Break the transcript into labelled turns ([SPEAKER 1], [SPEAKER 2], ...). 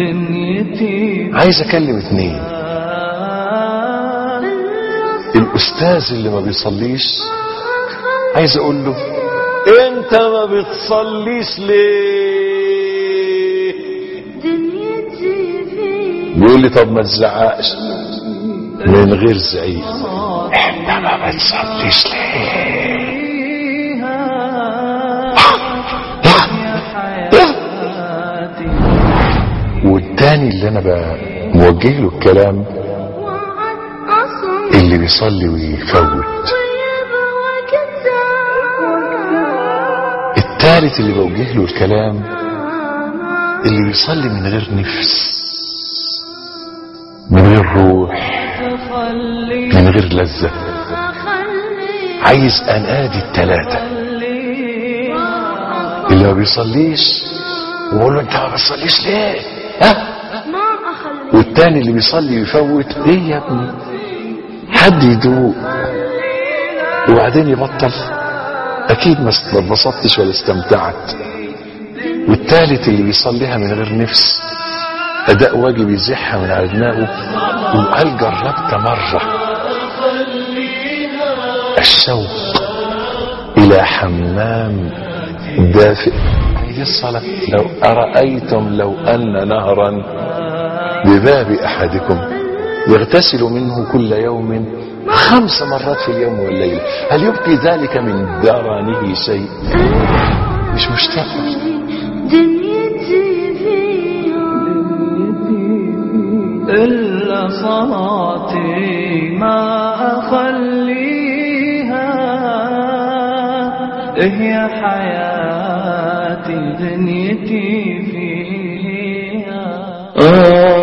[SPEAKER 1] دنيتي
[SPEAKER 2] عايز اكلم اتنين الاستاذ اللي ما بيصليش عايز اقول له انت ما بتصليش ليه
[SPEAKER 3] دنيتي فيك
[SPEAKER 2] بيقول لي طب ما تزعقش من غير زعيق انت ما بتصليش ليه والتاني اللي انا ب- موجه له الكلام
[SPEAKER 3] وعد أصم
[SPEAKER 2] اللي بيصلي ويفوت
[SPEAKER 3] طيب وكذاب
[SPEAKER 2] التالت اللي بوجه له الكلام اللي بيصلي من غير نفس من غير روح من غير لذة
[SPEAKER 3] أخلي
[SPEAKER 2] عايز انادي التلاتة اللي ما بيصليش وقول له انت ما بتصليش ليه ها
[SPEAKER 3] ما أخلي
[SPEAKER 2] والتاني اللي بيصلي ويفوت ايه يا ابني حد يدوق وبعدين يبطل اكيد ما است- ما اتبسطتش ولا استمتعت والتالت اللي بيصليها من غير نفس اداء واجب يزحها من على دماغه وقال جربت مره الشوق الى حمام دافئ هي دي الصلاه لو ارايتم لو ان نهرا بباب احدكم يغتسل منه كل يوم خمس مرات في اليوم والليله هل يبقي ذلك من درنه شيء مش مشتاق
[SPEAKER 3] دنيتي فيك
[SPEAKER 1] إلا صلاتي ما أخليها هي حياتي دنيتي فيها